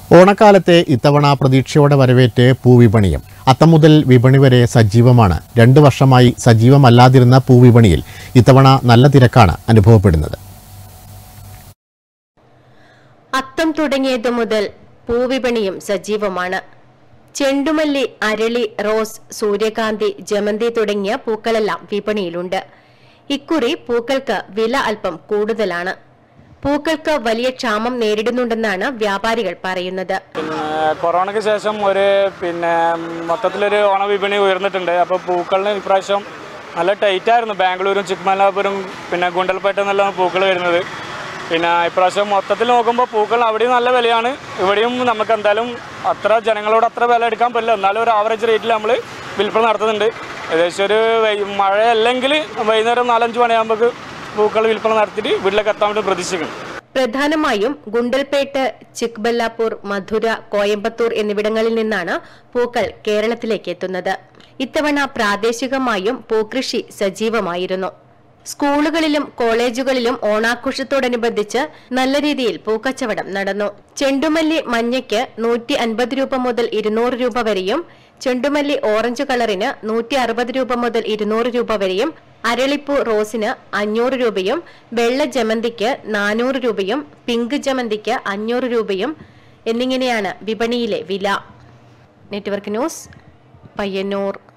ഓണക്കാലത്തെ ഇത്തവണ പ്രതീക്ഷയോടെ വരവേറ്റ് പൂവിപണിയും അത്തം മുതൽ വിപണി വരെ സജീവമാണ് രണ്ടു വർഷമായി സജീവമല്ലാതിരുന്ന പൂവിപണിയിൽ ഇത്തവണ നല്ല തിരക്കാണ് അനുഭവപ്പെടുന്നത് അത്തം തുടങ്ങിയതു മുതൽ പൂവിപണിയും സജീവമാണ് ചെണ്ടുമല്ലി അരളി റോസ് സൂര്യകാന്തി ജമന്തി തുടങ്ങിയ പൂക്കളെല്ലാം വിപണിയിലുണ്ട് ഇക്കുറി പൂക്കൾക്ക് വില അല്പം കൂടുതലാണ് പൂക്കൾക്ക് വലിയ ക്ഷാമം നേരിടുന്നുണ്ടെന്നാണ് വ്യാപാരികൾ പറയുന്നത് പിന്നെ കൊറോണയ്ക്ക് ശേഷം ഒരു പിന്നെ മൊത്തത്തിലൊരു ഓണവിപണി ഉയർന്നിട്ടുണ്ട് അപ്പോൾ പൂക്കളിന് ഇപ്രാവശ്യം നല്ല ടൈറ്റ് ആയിരുന്നു ബാംഗ്ലൂരും ചിക്മലാപുരം പിന്നെ ഗുണ്ടൽപേട്ട എന്നെല്ലാം പൂക്കൾ വരുന്നത് പിന്നെ ഇപ്രാവശ്യം മൊത്തത്തിൽ നോക്കുമ്പോൾ പൂക്കൾ അവിടെയും നല്ല വിലയാണ് ഇവിടെയും നമുക്ക് എന്തായാലും അത്ര ജനങ്ങളോട് അത്ര വില എടുക്കാൻ പറ്റില്ല എന്നാലും ഒരു ആവറേജ് റേറ്റിൽ നമ്മൾ വിൽപ്പന നടത്തുന്നുണ്ട് ഏകദേശം ഒരു വൈ- മഴ അല്ലെങ്കിൽ വൈകുന്നേരം നാലഞ്ച് മണിയാകുമ്പോൾ പൂക്കൾ വിൽപ്പന നടത്തിയിട്ട് വീട്ടിലേക്ക് എത്താൻ വേണ്ടി പ്രതീക്ഷിക്കുന്നു പ്രധാനമായും ഗുണ്ടൽപേട്ട് ചിക്ബല്ലാപൂർ മധുര കോയമ്പത്തൂർ എന്നിവിടങ്ങളിൽ നിന്നാണ് പൂക്കൾ കേരളത്തിലേക്ക് എത്തുന്നത് ഇത്തവണ പ്രാദേശികമായും പൂക്കൃഷി സജീവമായിരുന്നു സ്കൂളുകളിലും കോളേജുകളിലും ഓണാഘോഷത്തോടനുബന്ധിച്ച് നല്ല രീതിയിൽ പൂക്കച്ചവടം നടന്നു ചെണ്ടുമല്ലി മഞ്ഞയ്ക്ക് നൂറ്റി അൻപത് രൂപ മുതൽ ഇരുന്നൂറ് രൂപ വരെയും ചെണ്ടുമല്ലി ഓറഞ്ച് കളറിന് നൂറ്റി അറുപത് രൂപ മുതൽ ഇരുന്നൂറ് രൂപ വരെയും അരളിപ്പൂ റോസിന് അഞ്ഞൂറ് രൂപയും വെള്ള ജമന്തിക്ക് നാനൂറ് രൂപയും പിങ്ക് ജമന്തിക്ക് അഞ്ഞൂറ് രൂപയും എന്നിങ്ങനെയാണ് വിപണിയിലെ വില നെറ്റ്വർക്ക് ന്യൂസ് പയ്യന്നൂർ